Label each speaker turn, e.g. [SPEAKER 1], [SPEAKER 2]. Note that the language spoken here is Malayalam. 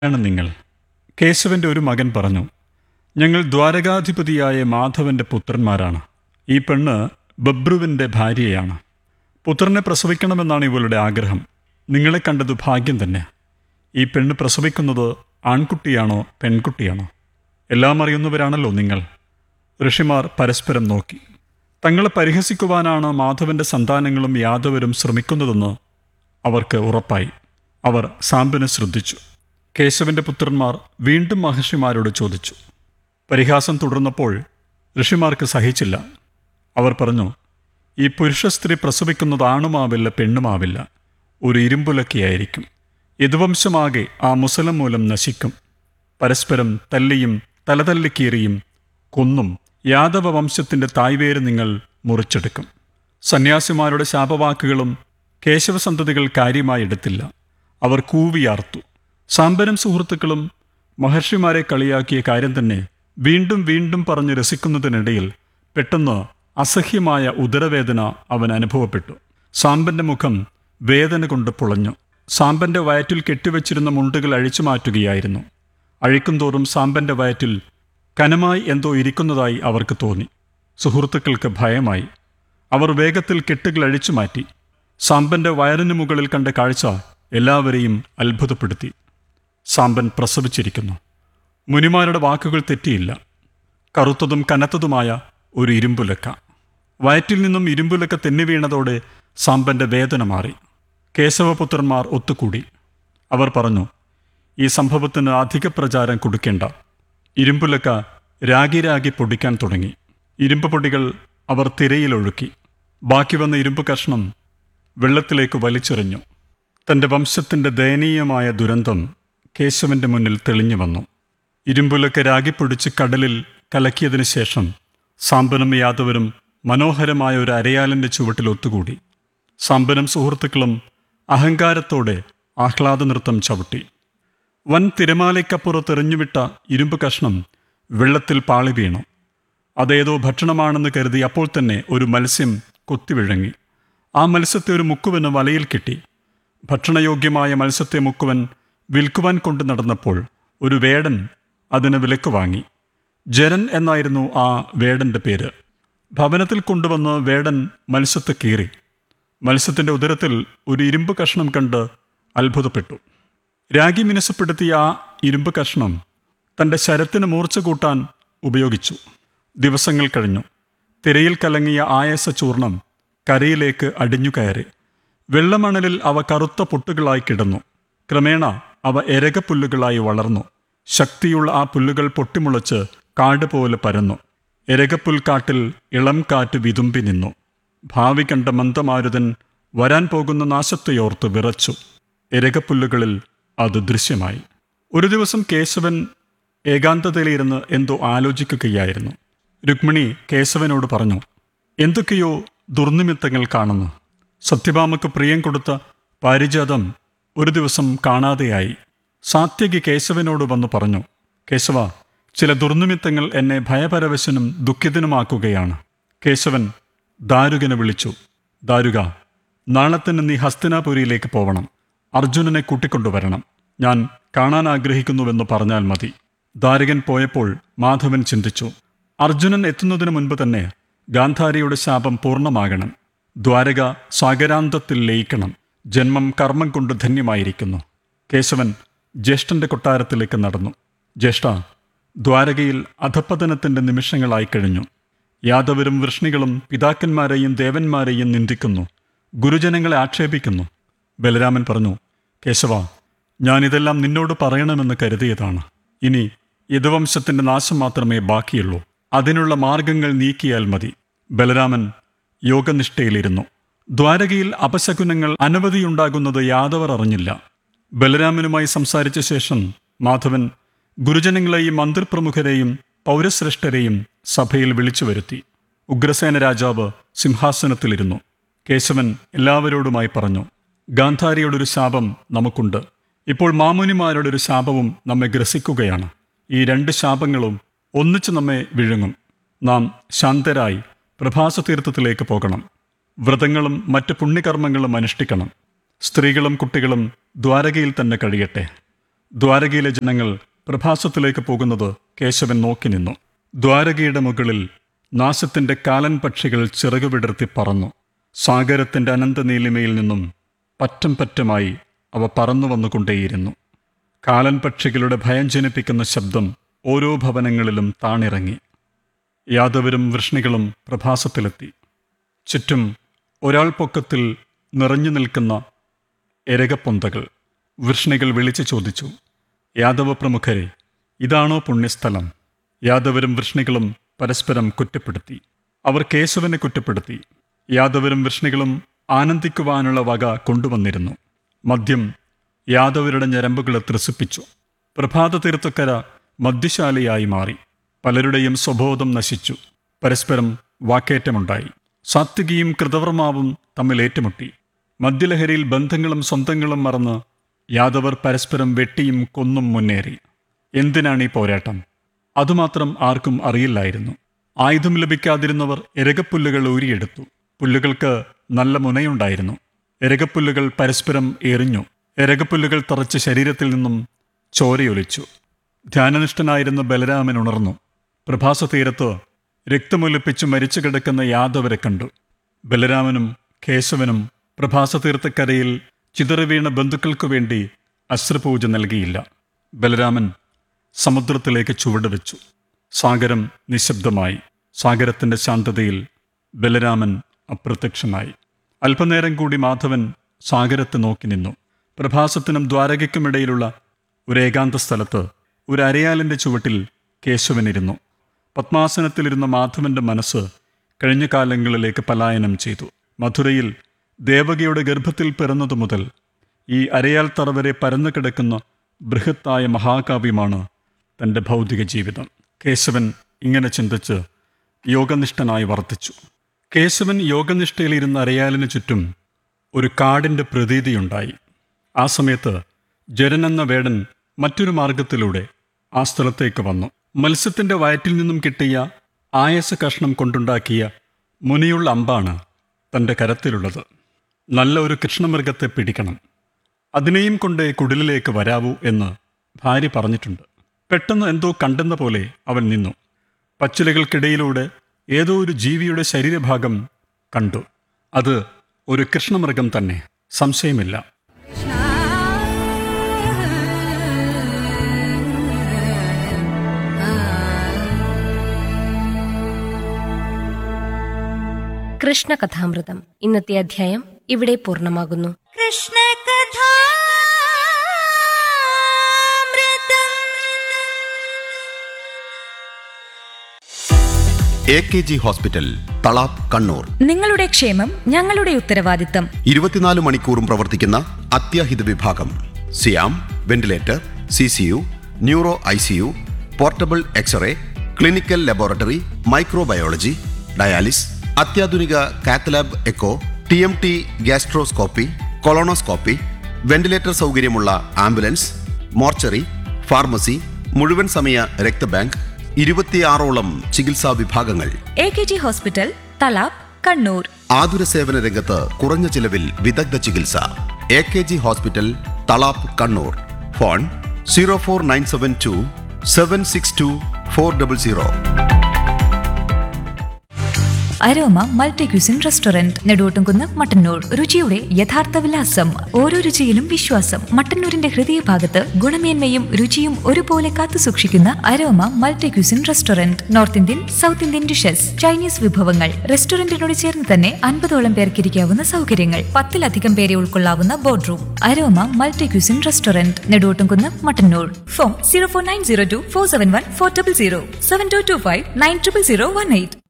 [SPEAKER 1] ആണ് നിങ്ങൾ കേശവന്റെ ഒരു മകൻ പറഞ്ഞു ഞങ്ങൾ ദ്വാരകാധിപതിയായ മാധവന്റെ പുത്രന്മാരാണ് ഈ പെണ്ണ് ബബ്രുവിന്റെ ഭാര്യയാണ് പുത്രനെ പ്രസവിക്കണമെന്നാണ് ഇവളുടെ ആഗ്രഹം നിങ്ങളെ കണ്ടത് ഭാഗ്യം തന്നെ ഈ പെണ്ണ് പ്രസവിക്കുന്നത് ആൺകുട്ടിയാണോ പെൺകുട്ടിയാണോ എല്ലാം അറിയുന്നവരാണല്ലോ നിങ്ങൾ ഋഷിമാർ പരസ്പരം നോക്കി തങ്ങളെ പരിഹസിക്കുവാനാണ് മാധവന്റെ സന്താനങ്ങളും യാദവരും ശ്രമിക്കുന്നതെന്ന് അവർക്ക് ഉറപ്പായി അവർ സാമ്പിനെ ശ്രദ്ധിച്ചു കേശവന്റെ പുത്രന്മാർ വീണ്ടും മഹർഷിമാരോട് ചോദിച്ചു പരിഹാസം തുടർന്നപ്പോൾ ഋഷിമാർക്ക് സഹിച്ചില്ല അവർ പറഞ്ഞു ഈ പുരുഷ സ്ത്രീ പ്രസവിക്കുന്നത് ആണുമാവില്ല പെണ്ണുമാവില്ല ഒരു ഇരുമ്പുലക്കിയായിരിക്കും യദുവംശമാകെ ആ മുസലം മൂലം നശിക്കും പരസ്പരം തല്ലിയും തലതല്ലിക്കീറിയും കൊന്നും യാദവ വംശത്തിന്റെ തായ്വേര് നിങ്ങൾ മുറിച്ചെടുക്കും സന്യാസിമാരുടെ ശാപവാക്കുകളും കേശവസന്തതികൾ കാര്യമായി എടുത്തില്ല അവർ കൂവിയാർത്തു സാമ്പരം സുഹൃത്തുക്കളും മഹർഷിമാരെ കളിയാക്കിയ കാര്യം തന്നെ വീണ്ടും വീണ്ടും പറഞ്ഞ് രസിക്കുന്നതിനിടയിൽ പെട്ടെന്ന് അസഹ്യമായ ഉദരവേദന അവൻ അനുഭവപ്പെട്ടു സാമ്പന്റെ മുഖം വേദന കൊണ്ട് പുളഞ്ഞു സാമ്പന്റെ വയറ്റിൽ കെട്ടിവെച്ചിരുന്ന മുണ്ടുകൾ അഴിച്ചു മാറ്റുകയായിരുന്നു അഴിക്കുംതോറും സാമ്പന്റെ വയറ്റിൽ കനമായി എന്തോ ഇരിക്കുന്നതായി അവർക്ക് തോന്നി സുഹൃത്തുക്കൾക്ക് ഭയമായി അവർ വേഗത്തിൽ കെട്ടുകൾ അഴിച്ചു മാറ്റി സാമ്പന്റെ വയറിന് മുകളിൽ കണ്ട കാഴ്ച എല്ലാവരെയും അത്ഭുതപ്പെടുത്തി സാമ്പൻ പ്രസവിച്ചിരിക്കുന്നു മുനിമാരുടെ വാക്കുകൾ തെറ്റിയില്ല കറുത്തതും കനത്തതുമായ ഒരു ഇരുമ്പുലക്ക വയറ്റിൽ നിന്നും ഇരുമ്പുലക്ക തെന്നി വീണതോടെ സാമ്പന്റെ വേദന മാറി കേശവപുത്രന്മാർ ഒത്തുകൂടി അവർ പറഞ്ഞു ഈ സംഭവത്തിന് അധിക പ്രചാരം കൊടുക്കേണ്ട ഇരുമ്പുലക്ക രാഗി രാഗി പൊടിക്കാൻ തുടങ്ങി ഇരുമ്പ് പൊടികൾ അവർ തിരയിലൊഴുക്കി ബാക്കി വന്ന ഇരുമ്പ് കഷ്ണം വെള്ളത്തിലേക്ക് വലിച്ചെറിഞ്ഞു തന്റെ വംശത്തിന്റെ ദയനീയമായ ദുരന്തം കേശവന്റെ മുന്നിൽ തെളിഞ്ഞു വന്നു ഇരുമ്പുലക്ക് രാഗിപ്പൊടിച്ച് കടലിൽ കലക്കിയതിനു ശേഷം സാമ്പനും യാദവരും മനോഹരമായ ഒരു അരയാലിന്റെ ചുവട്ടിൽ ഒത്തുകൂടി സാമ്പനും സുഹൃത്തുക്കളും അഹങ്കാരത്തോടെ ആഹ്ലാദ നൃത്തം ചവിട്ടി വൻ തിരമാലയ്ക്കപ്പുറത്തെറിഞ്ഞുവിട്ട ഇരുമ്പ് കഷ്ണം വെള്ളത്തിൽ പാളി വീണു അതേതോ ഭക്ഷണമാണെന്ന് കരുതി അപ്പോൾ തന്നെ ഒരു മത്സ്യം കൊത്തിവിഴങ്ങി ആ മത്സ്യത്തെ ഒരു മുക്കുവന് വലയിൽ കിട്ടി ഭക്ഷണയോഗ്യമായ മത്സ്യത്തെ മുക്കുവൻ വിൽക്കുവാൻ കൊണ്ടു നടന്നപ്പോൾ ഒരു വേടൻ അതിന് വിലക്ക് വാങ്ങി ജരൻ എന്നായിരുന്നു ആ വേടന്റെ പേര് ഭവനത്തിൽ കൊണ്ടുവന്ന് വേടൻ മത്സ്യത്തെ കീറി മത്സ്യത്തിന്റെ ഉദരത്തിൽ ഒരു ഇരുമ്പ് കഷ്ണം കണ്ട് അത്ഭുതപ്പെട്ടു രാഗി മിനസപ്പെടുത്തിയ ആ ഇരുമ്പ് കഷ്ണം തന്റെ ശരത്തിന് മൂർച്ച കൂട്ടാൻ ഉപയോഗിച്ചു ദിവസങ്ങൾ കഴിഞ്ഞു തിരയിൽ കലങ്ങിയ ആയസ ചൂർണം കരയിലേക്ക് അടിഞ്ഞു കയറി വെള്ളമണലിൽ അവ കറുത്ത പൊട്ടുകളായി കിടന്നു ക്രമേണ അവ എരകപ്പുല്ലുകളായി വളർന്നു ശക്തിയുള്ള ആ പുല്ലുകൾ പൊട്ടിമുളച്ച് കാട് പോലെ പരന്നു എരകപ്പുൽക്കാട്ടിൽ ഇളം കാറ്റ് വിതുമ്പി നിന്നു ഭാവി കണ്ട മന്ദമാരുതൻ വരാൻ പോകുന്ന നാശത്തെയോർത്ത് വിറച്ചു എരകപ്പുല്ലുകളിൽ അത് ദൃശ്യമായി ഒരു ദിവസം കേശവൻ ഏകാന്തതയിലിരുന്ന് എന്തോ ആലോചിക്കുകയായിരുന്നു രുക്മിണി കേശവനോട് പറഞ്ഞു എന്തൊക്കെയോ ദുർനിമിത്തങ്ങൾ കാണുന്നു സത്യഭാമക്ക് പ്രിയം കൊടുത്ത പാരിജാതം ഒരു ദിവസം കാണാതെയായി സാത്യകി കേശവനോട് വന്നു പറഞ്ഞു കേശവ ചില ദുർനിമിത്തങ്ങൾ എന്നെ ഭയപരവശനും ദുഃഖിതനുമാക്കുകയാണ് കേശവൻ ദാരുകനെ വിളിച്ചു ദാരുക നാളെ തന്നെ നീ ഹസ്തിനാപുരിയിലേക്ക് പോവണം അർജുനനെ കൂട്ടിക്കൊണ്ടുവരണം ഞാൻ കാണാൻ ആഗ്രഹിക്കുന്നുവെന്ന് പറഞ്ഞാൽ മതി ദാരകൻ പോയപ്പോൾ മാധവൻ ചിന്തിച്ചു അർജുനൻ എത്തുന്നതിന് മുൻപ് തന്നെ ഗാന്ധാരിയുടെ ശാപം പൂർണ്ണമാകണം ദ്വാരക സാഗരാന്തത്തിൽ ലയിക്കണം ജന്മം കർമ്മം കൊണ്ട് ധന്യമായിരിക്കുന്നു കേശവൻ ജ്യേഷ്ഠന്റെ കൊട്ടാരത്തിലേക്ക് നടന്നു ജ്യേഷ്ഠ ദ്വാരകയിൽ അധപ്പതനത്തിന്റെ നിമിഷങ്ങളായി കഴിഞ്ഞു യാദവരും വൃഷ്ണികളും പിതാക്കന്മാരെയും ദേവന്മാരെയും നിന്ദിക്കുന്നു ഗുരുജനങ്ങളെ ആക്ഷേപിക്കുന്നു ബലരാമൻ പറഞ്ഞു കേശവ ഞാനിതെല്ലാം നിന്നോട് പറയണമെന്ന് കരുതിയതാണ് ഇനി യദുവംശത്തിന്റെ നാശം മാത്രമേ ബാക്കിയുള്ളൂ അതിനുള്ള മാർഗങ്ങൾ നീക്കിയാൽ മതി ബലരാമൻ യോഗനിഷ്ഠയിലിരുന്നു ദ്വാരകയിൽ അപശകുനങ്ങൾ അനവധിയുണ്ടാകുന്നത് യാദവർ അറിഞ്ഞില്ല ബലരാമനുമായി സംസാരിച്ച ശേഷം മാധവൻ ഗുരുജനങ്ങളെയും മന്ത്രിപ്രമുഖരെയും പൗരശ്രേഷ്ഠരെയും സഭയിൽ വിളിച്ചു വരുത്തി ഉഗ്രസേന രാജാവ് സിംഹാസനത്തിലിരുന്നു കേശവൻ എല്ലാവരോടുമായി പറഞ്ഞു ഗാന്ധാരിയോടൊരു ശാപം നമുക്കുണ്ട് ഇപ്പോൾ മാമുനിമാരുടെ ഒരു ശാപവും നമ്മെ ഗ്രസിക്കുകയാണ് ഈ രണ്ട് ശാപങ്ങളും ഒന്നിച്ച് നമ്മെ വിഴുങ്ങും നാം ശാന്തരായി പ്രഭാസതീർത്ഥത്തിലേക്ക് പോകണം വ്രതങ്ങളും മറ്റ് പുണ്യകർമ്മങ്ങളും അനുഷ്ഠിക്കണം സ്ത്രീകളും കുട്ടികളും ദ്വാരകയിൽ തന്നെ കഴിയട്ടെ ദ്വാരകയിലെ ജനങ്ങൾ പ്രഭാസത്തിലേക്ക് പോകുന്നത് കേശവൻ നോക്കി നിന്നു ദ്വാരകയുടെ മുകളിൽ നാശത്തിന്റെ കാലൻ പക്ഷികൾ ചിറകുവിടർത്തി പറന്നു സാഗരത്തിന്റെ അനന്തനീലിമയിൽ നിന്നും പറ്റം പറ്റമായി അവ പറന്നു വന്നുകൊണ്ടേയിരുന്നു കാലൻ പക്ഷികളുടെ ഭയം ജനിപ്പിക്കുന്ന ശബ്ദം ഓരോ ഭവനങ്ങളിലും താണിറങ്ങി യാദവരും വൃഷ്ണികളും പ്രഭാസത്തിലെത്തി ചുറ്റും ഒരാൾ പൊക്കത്തിൽ നിറഞ്ഞു നിൽക്കുന്ന എരകപ്പൊന്തകൾ വൃഷ്ണികൾ വിളിച്ചു ചോദിച്ചു യാദവ പ്രമുഖരെ ഇതാണോ പുണ്യസ്ഥലം യാദവരും വൃഷ്ണികളും പരസ്പരം കുറ്റപ്പെടുത്തി അവർ കേശവനെ കുറ്റപ്പെടുത്തി യാദവരും വൃഷ്ണികളും ആനന്ദിക്കുവാനുള്ള വക കൊണ്ടുവന്നിരുന്നു മദ്യം യാദവരുടെ ഞരമ്പുകളെ ത്രസിപ്പിച്ചു പ്രഭാത തീർത്ഥക്കര മദ്യശാലയായി മാറി പലരുടെയും സ്വബോധം നശിച്ചു പരസ്പരം വാക്കേറ്റമുണ്ടായി സാത്വികിയും കൃതവർമാവും തമ്മിൽ ഏറ്റുമുട്ടി മദ്യലഹരിയിൽ ബന്ധങ്ങളും സ്വന്തങ്ങളും മറന്ന് യാദവർ പരസ്പരം വെട്ടിയും കൊന്നും മുന്നേറി എന്തിനാണ് ഈ പോരാട്ടം അതുമാത്രം ആർക്കും അറിയില്ലായിരുന്നു ആയുധം ലഭിക്കാതിരുന്നവർ എരകപ്പുല്ലുകൾ ഊരിയെടുത്തു പുല്ലുകൾക്ക് നല്ല മുനയുണ്ടായിരുന്നു എരകപ്പുല്ലുകൾ പരസ്പരം എറിഞ്ഞു എരകപ്പുല്ലുകൾ തറച്ച് ശരീരത്തിൽ നിന്നും ചോരയൊലിച്ചു ധ്യാനനിഷ്ഠനായിരുന്ന ബലരാമൻ ഉണർന്നു പ്രഭാസ തീരത്ത് രക്തമൊലിപ്പിച്ച് മരിച്ചു കിടക്കുന്ന യാദവരെ കണ്ടു ബലരാമനും കേശവനും പ്രഭാസ തീർത്ഥക്കരയിൽ ചിതറിവീണ ബന്ധുക്കൾക്കു വേണ്ടി അശ്രപൂജ നൽകിയില്ല ബലരാമൻ സമുദ്രത്തിലേക്ക് ചുവടുവെച്ചു സാഗരം നിശബ്ദമായി സാഗരത്തിന്റെ ശാന്തതയിൽ ബലരാമൻ അപ്രത്യക്ഷമായി അല്പനേരം കൂടി മാധവൻ സാഗരത്തെ നോക്കി നിന്നു പ്രഭാസത്തിനും ദ്വാരകയ്ക്കുമിടയിലുള്ള ഒരു ഏകാന്ത സ്ഥലത്ത് ഒരു അരയാലിന്റെ ചുവട്ടിൽ കേശവനിരുന്നു പത്മാസനത്തിലിരുന്ന മാധവന്റെ മനസ്സ് കഴിഞ്ഞ കാലങ്ങളിലേക്ക് പലായനം ചെയ്തു മധുരയിൽ ദേവകിയുടെ ഗർഭത്തിൽ പിറന്നതു മുതൽ ഈ അരയാൽ തറ വരെ പരന്നു കിടക്കുന്ന ബൃഹത്തായ മഹാകാവ്യമാണ് തൻ്റെ ഭൗതിക ജീവിതം കേശവൻ ഇങ്ങനെ ചിന്തിച്ച് യോഗനിഷ്ഠനായി വർദ്ധിച്ചു കേശവൻ യോഗനിഷ്ഠയിലിരുന്ന അരയാലിന് ചുറ്റും ഒരു കാടിൻ്റെ പ്രതീതിയുണ്ടായി ആ സമയത്ത് ജരനെന്ന വേടൻ മറ്റൊരു മാർഗത്തിലൂടെ ആ സ്ഥലത്തേക്ക് വന്നു മത്സ്യത്തിന്റെ വയറ്റിൽ നിന്നും കിട്ടിയ ആയസ കഷ്ണം കൊണ്ടുണ്ടാക്കിയ മുനിയുള്ള അമ്പാണ് തൻ്റെ കരത്തിലുള്ളത് നല്ല ഒരു കൃഷ്ണമൃഗത്തെ പിടിക്കണം അതിനെയും കൊണ്ട് കുടിലിലേക്ക് വരാവൂ എന്ന് ഭാര്യ പറഞ്ഞിട്ടുണ്ട് പെട്ടെന്ന് എന്തോ കണ്ടെന്ന പോലെ അവൻ നിന്നു പച്ചിലകൾക്കിടയിലൂടെ ഏതോ ഒരു ജീവിയുടെ ശരീരഭാഗം കണ്ടു അത് ഒരു കൃഷ്ണമൃഗം തന്നെ സംശയമില്ല
[SPEAKER 2] കൃഷ്ണകഥാമൃതം ഇന്നത്തെ അധ്യായം ഇവിടെ പൂർണ്ണമാകുന്നു
[SPEAKER 3] Krishna
[SPEAKER 4] A K G hospital Thalap Kannur
[SPEAKER 5] നിങ്ങളുടെ ക്ഷേമം ഞങ്ങളുടെ ഉത്തരവാദിത്തം
[SPEAKER 4] ഇരുപത്തിനാല് മണിക്കൂറും പ്രവർത്തിക്കുന്ന അത്യാഹിത വിഭാഗം സിയാം ventilator C C U neuro I C U portable x ray clinical laboratory microbiology dialysis അത്യാധുനിക cath lab echo T M T gastroscopy colonoscopy ventilator സൗകര്യമുള്ള ആംബുലൻസ് മോർച്ചറി ഫാർമസി മുഴുവൻ സമയ രക്തബാങ്ക് ഇരുപത്തിയാറോളം ചികിത്സാ വിഭാഗങ്ങൾ
[SPEAKER 5] A K G hospital Thalap Kannur
[SPEAKER 4] ആതുര സേവന രംഗത്ത് കുറഞ്ഞ ചിലവിൽ വിദഗ്ധ ചികിത്സ A K G hospital Thalap Kannur phone zero four nine seven two seven six two four double zero
[SPEAKER 5] aroma multi cuisine restaurant Neduvottumkunnu Mattannur രുചിയുടെ യഥാർത്ഥ വിലാസം ഓരോ രുചിയിലും വിശ്വാസം മട്ടന്നൂരിന്റെ ഹൃദയഭാഗത്ത് ഗുണമേന്മയും രുചിയും ഒരുപോലെ കാത്തു സൂക്ഷിക്കുന്ന aroma multi cuisine restaurant north Indian south Indian dishes Chinese വിഭവങ്ങൾ റെസ്റ്റോറന്റിനോട് ചേർന്ന് തന്നെ അൻപതോളം പേർക്ക് ഇരിക്കാവുന്ന സൗകര്യങ്ങൾ പത്തിലധികം പേരെ ഉൾക്കൊള്ളാവുന്ന board room aroma multi cuisine restaurant Neduvottumkunnu Mattannur phone zero four nine zero two four seven one four double zero seven two two five nine triple zero one eight